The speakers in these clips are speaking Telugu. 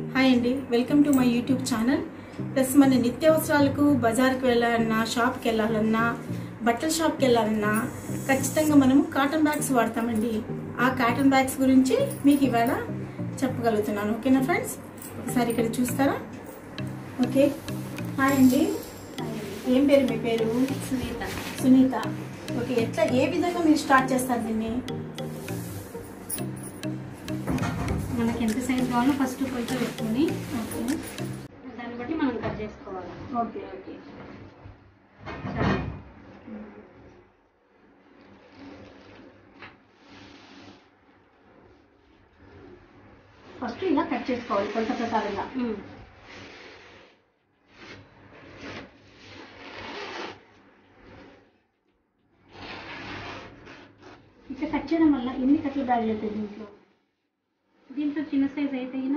హాయ్ అండి welcome to my YouTube channel plus మన నిత్యావసరాలకు బజార్కి వెళ్ళాలన్నా షాప్కి వెళ్ళాలన్నా బట్టల షాప్కి వెళ్ళాలన్నా ఖచ్చితంగా మనము కాటన్ బ్యాగ్స్ వాడతామండి ఆ కాటన్ బ్యాగ్స్ గురించి మీకు ఇవాళ చెప్పగలుగుతున్నాను ఓకేనా ఫ్రెండ్స్ ఒకసారి ఇక్కడ చూస్తారా ఓకే హాయ్ అండి ఏం పేరు మీ పేరు సునీత సునీత ఓకే ఎట్లా ఏ విధంగా మీరు స్టార్ట్ చేస్తారు దీన్ని మనకి ఎంత సైజ్ కావాలో ఫస్ట్ కొలత పెట్టుకొని ఓకే దాన్ని బట్టి మనం కట్ చేసుకోవాలి ఓకే ఓకే సరే. ఫస్ట్ ఇలా కట్ చేసుకోవాలి కొలత ప్రకారంగా ఉమ్. ఇట్లా కట్ చేయడం వల్ల ఎన్ని కట్ల బ్యాగులు అవుతాయి దీంట్లో దీంట్లో చిన్న సైజ్ అయితే గిన,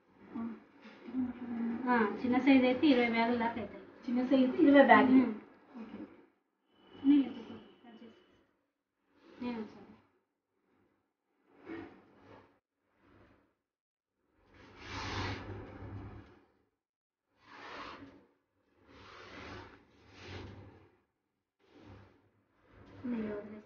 ఆ, చిన్న సైజ్ అయితే ఇరవై బ్యాగుల దాకా అవుతాయి చిన్న సైజు ఇరవై బ్యాగులు ఉమ్. నీళ్ళు ఎత్తుకో, కట్ చేసి. నేను వచ్చాను. నీళ్ళు వదిలేసి.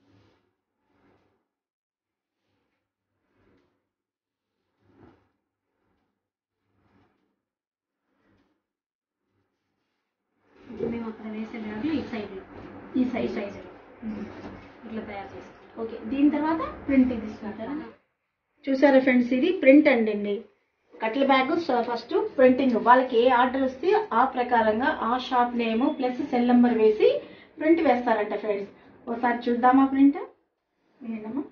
ఇప్పుడు మేము అక్కడ వేసే బ్యాగులు ఈ సైజులో ఈ ఈ సైజ్ సైజులో ఇట్లా తయారు చేసుకుంటాం ఓకే దీని తర్వాత ప్రింట్ తీసుకుంటారా చూసారా ఫ్రెండ్స్ ఇది ప్రింట్ అండి కట్ల బ్యాగ్ ఫస్ట్ ప్రింటింగ్ వాళ్ళకి ఏ ఆర్డర్ వస్తే ఆ ప్రకారంగా ఆ shop name plus cell number వేసి ప్రింట్ వేస్తారంట ఫ్రెండ్స్ ఒకసారి చూద్దామా ప్రింట్ ఏంటమ్మా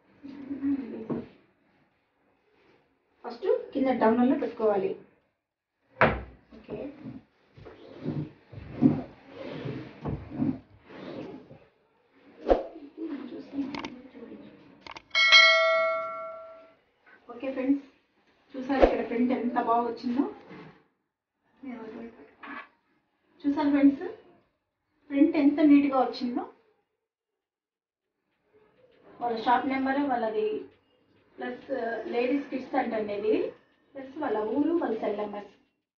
ఫస్ట్ కింద డౌన్లో పెట్టుకోవాలి ఓకే ఓకే ఫ్రెండ్స్ చూసారు ఇక్కడ ప్రింట్ ఎంత బాగా వచ్చిందో చూసారు ఫ్రెండ్స్ ప్రింట్ ఎంత నీట్గా వచ్చిందో వాళ్ళ షాప్ నెంబర్ వాళ్ళది ప్లస్ లేడీస్ కిడ్స్ అంటండి ఇది ప్లస్ వాళ్ళ ఊరు వాళ్ళ సెల్ నెంబర్స్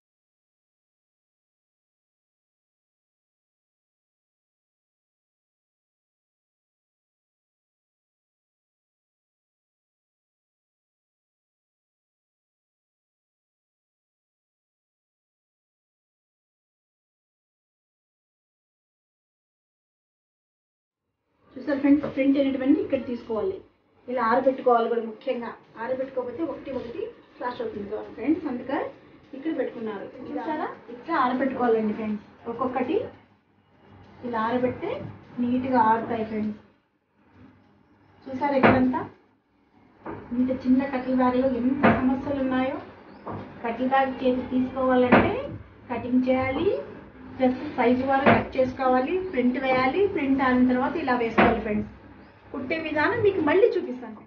చూసారు ఫ్రెండ్స్ ప్రింట్ అనేటువంటి ఇక్కడ తీసుకోవాలి ఇలా ఆరబెట్టుకోవాలి కూడా ముఖ్యంగా ఆరబెట్టుకోకపోతే ఒకటి ఒకటి ఫ్లాష్ అవుతుంది కదా ఫ్రెండ్స్ అందుకే ఇక్కడ పెట్టుకున్నారు చూసారా ఇట్లా ఆరబెట్టుకోవాలండి ఫ్రెండ్స్ ఒక్కొక్కటి ఇలా ఆరబెడితే నీట్గా ఆరుతాయి ఫ్రెండ్స్ చూసారా ఇక్కడంతా ఇంత చిన్న కటిల్ బ్యాగ్లో ఎంత సమస్యలు ఉన్నాయో కటిల్ బ్యాగ్ చేసి తీసుకోవాలంటే కటింగ్ చేయాలి ప్లస్ సైజు వారు కట్ చేసుకోవాలి ప్రింట్ వేయాలి ప్రింట్ అయిన తర్వాత ఇలా వేసుకోవాలి ఫ్రెండ్స్ కుట్టే విధానం మీకు మళ్ళీ చూపిస్తాను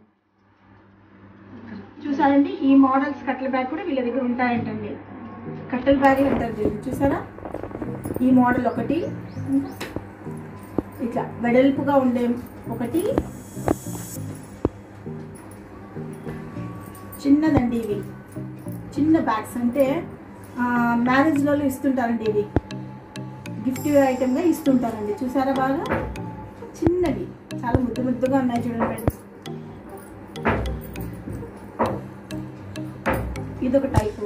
చూసారండి ఈ మోడల్స్ కట్టెల బ్యాగ్ కూడా వీళ్ళ దగ్గర ఉంటాయంటండి కట్టెల బ్యాగ్ అంటారు దీన్ని చూసారా ఈ మోడల్ ఒకటి ఇట్లా వెడల్పుగా ఉండే ఒకటి చిన్నదండి ఇవి చిన్న బ్యాగ్స్ అంటే మ్యారేజ్లలో ఇస్తుంటారండి ఇవి గిఫ్ట్ ఐటెంగా ఇస్తుంటారండి చూసారా బాగా చిన్నవి చాలా ముద్దు ముద్దుగా ఉన్నాయి చూడండి ఫ్రెండ్స్ ఇదొక టైపు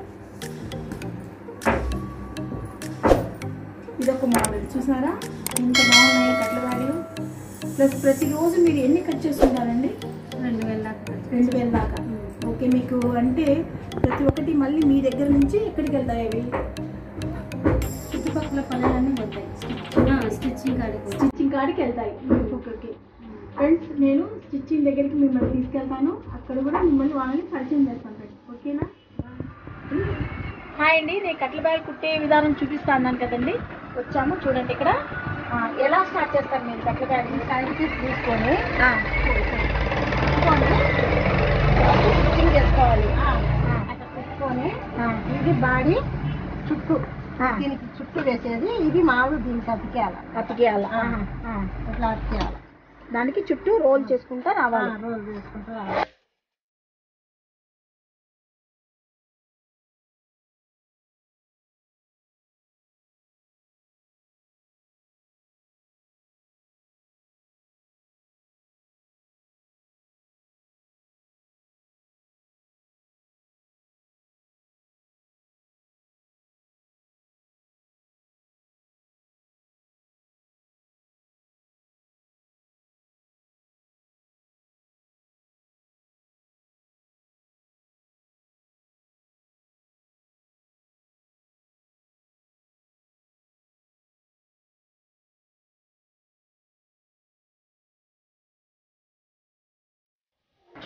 ఇదొక మోడల్ చూసారా ఎంత బాగున్నాయి కట్ల బ్యాగులు ప్లస్ ప్రతిరోజు మీరు ఎన్ని కట్ చేస్తుంటారండి రెండు వేల దాకా కట్ చేసి. రెండు వేల దాకా ఓకే మీకు అంటే ప్రతి ఒక్కటి మళ్ళీ మీ దగ్గర నుంచి ఎక్కడికి వెళ్తాయి అవి చుట్టుపక్కల పనులన్నీ పోతాయి ఆ, స్టిచ్చింగ్ కాడికి పోతాయి. స్టిచ్చింగ్ కాడికి వెళ్తాయి ఓకే ఓకే ఫ్రెండ్స్ నేను స్టిచ్చింగ్ దగ్గరికి మిమ్మల్ని తీసుకెళ్తాను అక్కడ కూడా మిమ్మల్ని వాళ్ళని పరిచయం చేస్తాను ఫ్రెండ్స్ ఓకేనా హాయ్ అండి నేను కట్ల బ్యాగ్ కుట్టే విధానం చూపిస్తా అన్నాను కదండి వచ్చాము చూడండి ఇక్కడ ఆ, ఎలా స్టార్ట్ చేస్తారు మీరు కట్ల బ్యాగ్ సైడ్ పీస్ తీసుకొని స్టిచ్చింగ్ చేసుకోవాలి అట్లా పెట్టుకొని ఇది బాడీ చుట్టూ దీనికి చుట్టూ వేసేది ఇది మామూలు దీనికి అతికేయాలి అతికేయాలి ఇట్లా అతికేయాలి దానికి చుట్టూ రోల్ చేసుకుంటా రావాలి రోల్ చేసుకుంటా రావాలి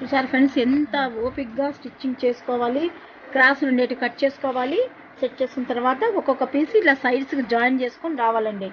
చూసారు ఫ్రెండ్స్ ఎంత ఓపిక్గా స్టిచ్చింగ్ చేసుకోవాలి క్రాస్ ఉండేటి కట్ చేసుకోవాలి సెట్ చేసుకున్న తర్వాత ఒక్కొక్క పీస్ ఇలా సైడ్స్కి జాయిన్ చేసుకొని రావాలండి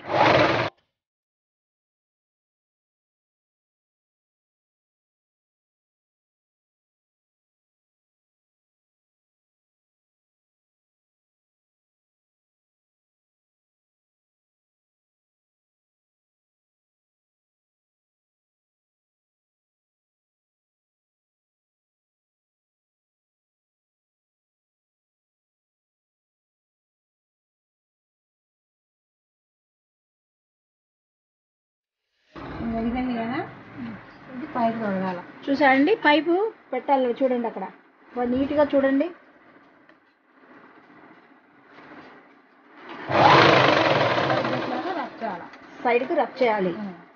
ఇదండి కదా ఇది పైకి తొడగాల చూసారండి పైపు పెట్టాలి చూడండి అక్కడ బాగా నీట్గా చూడండి రబ్ చేయాలి సైడ్కి రబ్ చేయాలి ఉం.